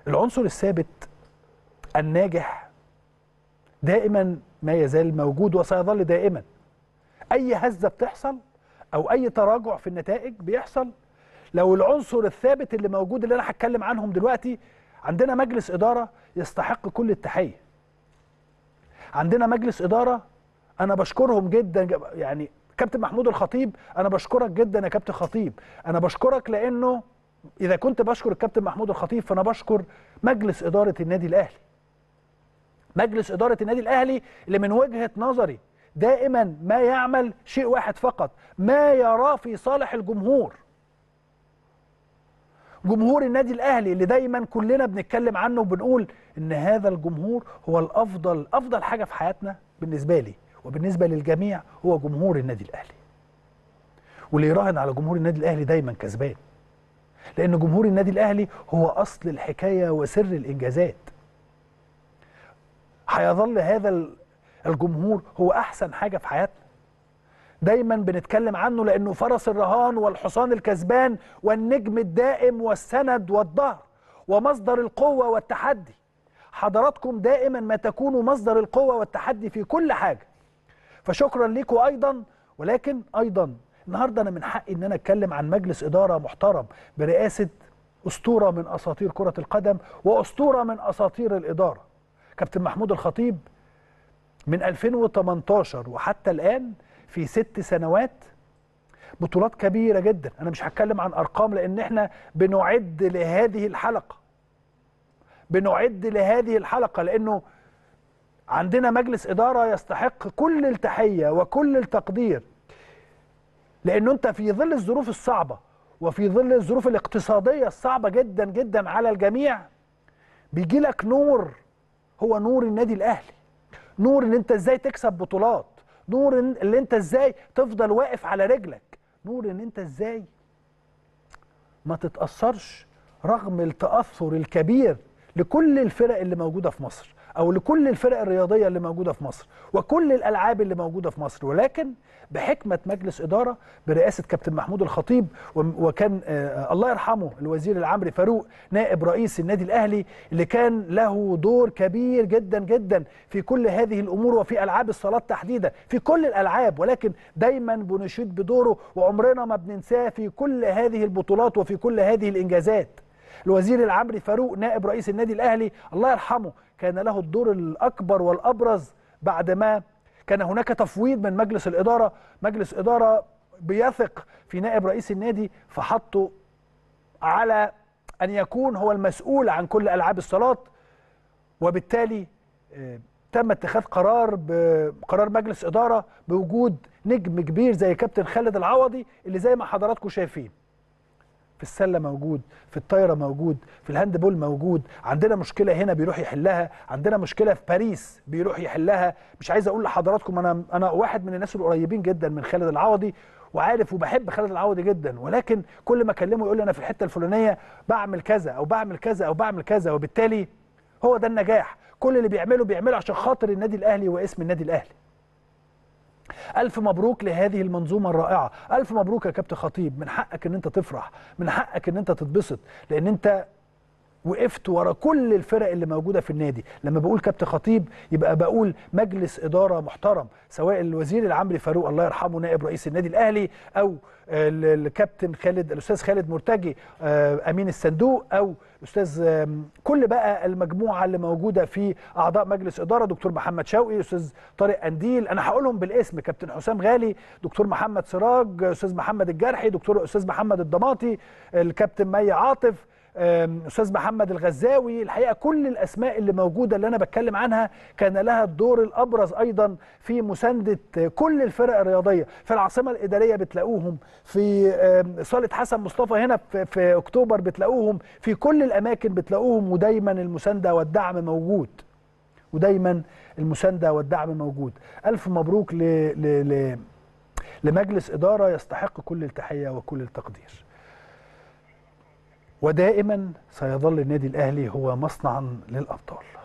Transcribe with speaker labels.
Speaker 1: العنصر الثابت الناجح دائما ما يزال موجود وسيظل دائما اي هزه بتحصل او اي تراجع في النتائج بيحصل لو العنصر الثابت اللي موجود اللي انا هتكلم عنهم دلوقتي عندنا مجلس اداره يستحق كل التحيه عندنا مجلس اداره انا بشكرهم جدا يعني كابتن محمود الخطيب انا بشكرك جدا يا كابتن خطيب انا بشكرك لانه اذا كنت بشكر الكابتن محمود الخطيب فانا بشكر مجلس اداره النادي الاهلي مجلس اداره النادي الاهلي اللي من وجهه نظري دائما ما يعمل شيء واحد فقط ما يراه في صالح الجمهور جمهور النادي الاهلي اللي دايما كلنا بنتكلم عنه وبنقول ان هذا الجمهور هو الافضل افضل حاجه في حياتنا بالنسبه لي وبالنسبه للجميع هو جمهور النادي الاهلي واللي يراهن على جمهور النادي الاهلي دايما كسبان لان جمهور النادي الاهلي هو اصل الحكايه وسر الانجازات هيظل هذا الجمهور هو احسن حاجه في حياتنا دايما بنتكلم عنه لانه فرس الرهان والحصان الكسبان والنجم الدائم والسند والظهر ومصدر القوه والتحدي حضراتكم دائما ما تكونوا مصدر القوه والتحدي في كل حاجه فشكرا لكم ايضا ولكن ايضا النهارده انا من حقي ان انا اتكلم عن مجلس اداره محترم برئاسه اسطوره من اساطير كره القدم واسطوره من اساطير الاداره كابتن محمود الخطيب من 2018 وحتى الان في ست سنوات بطولات كبيره جدا انا مش هتكلم عن ارقام لان احنا بنعد لهذه الحلقه بنعد لهذه الحلقه لانه عندنا مجلس اداره يستحق كل التحيه وكل التقدير لانه انت في ظل الظروف الصعبه وفي ظل الظروف الاقتصاديه الصعبه جدا جدا على الجميع بيجي لك نور هو نور النادي الاهلي نور ان انت ازاي تكسب بطولات نور ان اللي انت ازاي تفضل واقف على رجلك نور ان انت ازاي ما تتاثرش رغم التاثر الكبير لكل الفرق اللي موجوده في مصر او لكل الفرق الرياضيه اللي موجوده في مصر وكل الالعاب اللي موجوده في مصر ولكن بحكمه مجلس اداره برئاسه كابتن محمود الخطيب وكان آه الله يرحمه الوزير العمري فاروق نائب رئيس النادي الاهلي اللي كان له دور كبير جدا جدا في كل هذه الامور وفي العاب الصالات تحديدا في كل الالعاب ولكن دايما بنشيد بدوره وعمرنا ما بننساه في كل هذه البطولات وفي كل هذه الانجازات الوزير العمري فاروق نائب رئيس النادي الاهلي الله يرحمه كان له الدور الاكبر والابرز بعد ما كان هناك تفويض من مجلس الاداره مجلس اداره بيثق في نائب رئيس النادي فحطه على ان يكون هو المسؤول عن كل العاب الصالات وبالتالي تم اتخاذ قرار بقرار مجلس اداره بوجود نجم كبير زي كابتن خالد العوضي اللي زي ما حضراتكم شايفين في السله موجود في الطايره موجود في الهاندبول موجود عندنا مشكله هنا بيروح يحلها عندنا مشكله في باريس بيروح يحلها مش عايز اقول لحضراتكم انا انا واحد من الناس القريبين جدا من خالد العوضي وعارف وبحب خالد العوضي جدا ولكن كل ما اكلمه يقول لي انا في الحته الفلانيه بعمل كذا او بعمل كذا او بعمل كذا وبالتالي هو ده النجاح كل اللي بيعمله بيعمله عشان خاطر النادي الاهلي واسم النادي الاهلي ألف مبروك لهذه المنظومة الرائعة ألف مبروك يا كابتن خطيب من حقك أن أنت تفرح من حقك أن أنت تتبسط لأن أنت وقفت ورا كل الفرق اللي موجوده في النادي لما بقول كابتن خطيب يبقى بقول مجلس اداره محترم سواء الوزير العمري فاروق الله يرحمه نائب رئيس النادي الاهلي او الكابتن خالد الاستاذ خالد مرتجي امين الصندوق او استاذ كل بقى المجموعه اللي موجوده في اعضاء مجلس اداره دكتور محمد شوقي استاذ طارق انديل انا هقولهم بالاسم كابتن حسام غالي دكتور محمد سراج استاذ محمد الجرحي دكتور استاذ محمد الضماطي الكابتن مي عاطف استاذ محمد الغزاوي الحقيقه كل الاسماء اللي موجوده اللي انا بتكلم عنها كان لها الدور الابرز ايضا في مسانده كل الفرق الرياضيه في العاصمه الاداريه بتلاقوهم في صاله حسن مصطفى هنا في, في اكتوبر بتلاقوهم في كل الاماكن بتلاقوهم ودايما المسانده والدعم موجود ودايما المسانده والدعم موجود الف مبروك ل... ل... ل... لمجلس اداره يستحق كل التحيه وكل التقدير ودائما سيظل النادي الاهلي هو مصنعا للابطال